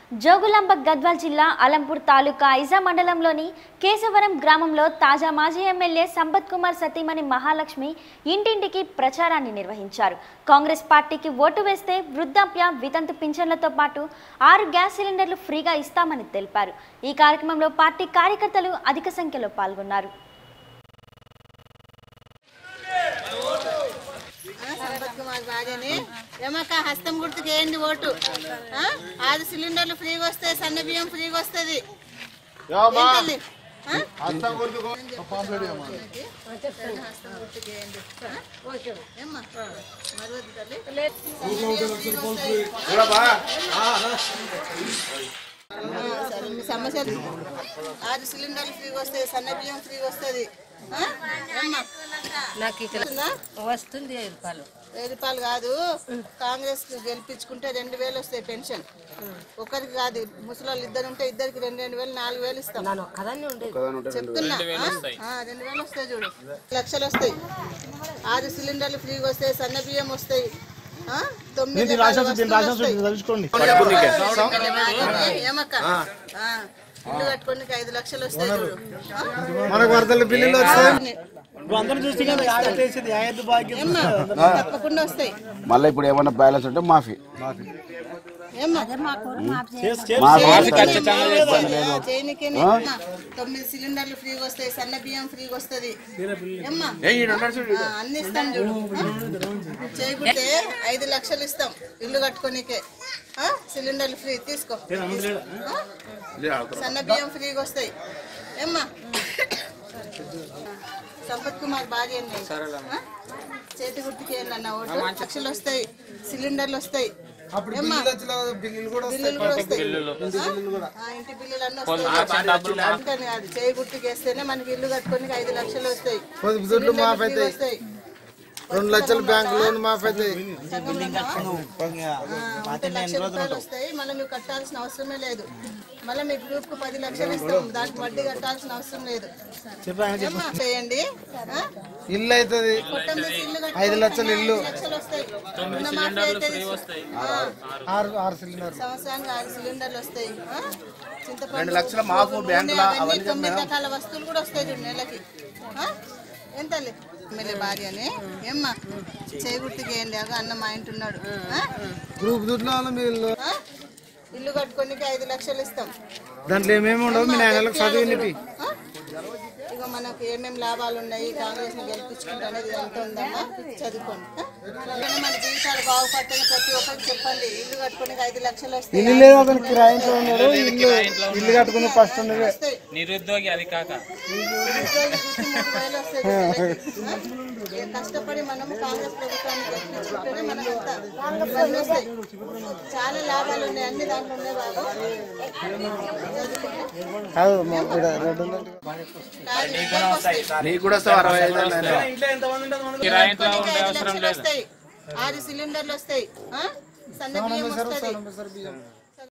జోగులాంబ గద్వాల్ జిల్లా అలంపూర్ తాలూకా ఐజా మండలంలోని కేశవరం గ్రామంలో తాజా మాజీ ఎమ్మెల్యే సంపత్ కుమార్ సతీమణి మహాలక్ష్మి ఇంటింటికి ప్రచారాన్ని నిర్వహించారు కాంగ్రెస్ పార్టీకి ఓటు వేస్తే వృద్ధాప్య వితంతు పింఛన్లతో పాటు ఆరు గ్యాస్ సిలిండర్లు ఫ్రీగా ఇస్తామని తెలిపారు ఈ కార్యక్రమంలో పార్టీ కార్యకర్తలు అధిక సంఖ్యలో పాల్గొన్నారు సంపత్ కుమార్ భార్యని ఏమక్క హస్తం గుర్తుకు వేయండి ఓటు ఆ? ఆరు సిలిండర్లు ఫ్రీగా వస్తాయి సన్న బియ్యం ఫ్రీగా వస్తుంది ఏం తల్లి? ఆ? హస్తం గుర్తుకు వేయండి. ఆ? ఏమ్మా? మరవద్దు తల్లి. సన్న బియ్యం ఫ్రీగా వస్తాయి. ఆ, సరే మీ సమస్యలు ఆరు సిలిండర్లు ఫ్రీగా వస్తాయి సన్న బియ్యం ఫ్రీగా వస్తుంది ఆ? ఏమ్మా? నాకు ఇక్కడ వస్తుందా? వస్తుంది ఐదు రూపాయలు వెయ్యి రూపాయలు కాదు కాంగ్రెస్ గెలిపించుకుంటే రెండు వేలు వస్తాయి పెన్షన్ ఒకరికి కాదు ముసలి ఇద్దరు ఉంటే ఇద్దరికి రెండు రెండు వేలు నాలుగు వేలు ఇస్తాం నేను ఒక్కదాన్ని ఉండేది చెప్తున్నా ఆ? ఆ, రెండు వేలు వస్తాయి చూడు లక్షలు వస్తాయి ఆరు సిలిండర్లు ఫ్రీగా వస్తాయి సన్న బియ్యం వస్తాయి ఆ? తొమ్మిది రకాల వస్తువులు వస్తాయి. ఏమక్క ఆ, ఇల్లు కట్టుకోనికి ఐదు లక్షలు వస్తాయి చూడు ఆ? మనకు వరదల బిల్లులు వచ్చాయి అందరూ చూసి కదా ఆడటేసింది ఆయద్దు భాగ్యం ఏమ్మా? తప్పకుండా వస్తాయి మళ్ళీ ఇప్పుడు ఏమన్నా బ్యాలెన్స్ ఉంటే మాఫీ ఏమ్మా చేసి చేసి మాఫీ చేయనికేనే తొమ్మిది సిలిండర్లు ఫ్రీగా వస్తాయి సన్న బియ్యం ఫ్రీగా వస్తుంది ఏమ్మా ఆ, అన్ని ఇస్తాం చూడు ఆ? చేయకుంటే ఐదు లక్షలు ఇస్తాం ఇల్లు కట్టుకోనికే ఆ? సిలిండర్లు ఫ్రీ తీసుకో ఆ? సన్న బియ్యం ఫ్రీగా వస్తాయి ఏమ్మా సంపత్ కుమార్ భార్య అండి. ఆ? చేతి గుర్తుకి అన్న ఓటు లక్షలు వస్తాయి సిలిండర్లు వస్తాయి ఏమ్మా బిల్లులు కూడా బిల్లులు కూడా వస్తాయి ఆ? ఆ, ఇంటి బిల్లులు అన్నీ వస్తాయి అందుకని కాదు చేయి గుర్తుకి వేస్తేనే మనకి ఇల్లు కట్టుకొని ఐదు లక్షలు వస్తాయి పొదుపు దుడ్లు మాఫ్ ఫ్రీగా అవుతాయి వస్తాయి రెండు లక్షలు బ్యాంక్ లోన్ మాఫ్ అవుతాయి ఉంటే లక్ష రూపాయలు వస్తాయి మళ్ళీ నువ్వు కట్టాల్సిన అవసరమే లేదు మళ్ళీ మీ గ్రూప్ కు పది లక్షలు ఇస్తాం దానికి వడ్డీ కట్టాల్సిన అవసరం లేదు ఏమ్మా? చేయండి ఆ? ఇల్లు అవుతుంది మొత్తం తీసి ఇల్లు కట్టుకోండి. ఐదు లక్షలు ఇల్లు. ఐదు లక్షలు వస్తాయి రుణమాఫీ అవుతుంది. ఆ. ఆరు ఆరు సిలిండర్ సంవత్సరానికి ఆరు సిలిండర్లు వస్తాయి ఆ? చింతపండు రెండు లక్షల మాఫు అవన్నీ తొమ్మిది రకాల వస్తువులు కూడా వస్తాయి చూడు నెలకి ఆ? ఎంత ఎమ్మెల్యే భార్యని ఏమ్మా చేయగుర్తికి ఏంటి అగో అన్న మా ఇంటి ఉన్నాడు ఆ? గ్రూప్ దుడ్లు వాళ్ళ మీరు ఆ? ఇల్లు కట్టుకోనికి ఐదు లక్షలు ఇస్తాం దాంట్లో ఏమేమి ఉండవు మీ నాయనలకు చదివినవి ఆ? ఇక మనకు ఏమేం లాభాలు ఉన్నాయి కాంగ్రెస్ ని గెలిపించుకుంటా అనేది ఇదంతా ఉందమ్మా చదువుకోండి ఆ? అలానే మన జీవితాలు బాగుపడతాయి ప్రతి ఒక్కరికి చెప్పండి ఇల్లు కట్టుకోనికి ఐదు లక్షలు వస్తాయి ఇల్లు లేదు అతను కిరాయింట్లో ఉన్నాడు ఇల్లు ఇల్లు కట్టుకుని ఫస్ట్ ఉన్నది వస్తాయి నిరుద్యోగి అది కాక ఏ కష్టపడి మనము కాంగ్రెస్ ప్రభుత్వాన్ని గెలిపించుకుంటేనే మనమంతా ఇవన్నీ వస్తాయి చాలా లాభాలు ఉన్నాయి అన్ని దాంట్లో ఉన్నాయి బాబు కాదు మా ఈడ రెడ్ ఉందంటే కాదు, ఇద్దరికి వస్తాయి. నీకు కూడా వస్తావు అరవై ఐదు ఇంట్లో ఎంతమంది ఉంటారు మనం ఇల్లు కట్టుకోనీకి ఐదు లక్షలు వస్తాయి ఆరు సిలిండర్లు వస్తాయి ఆ? సన్న బియ్యం వస్తాయి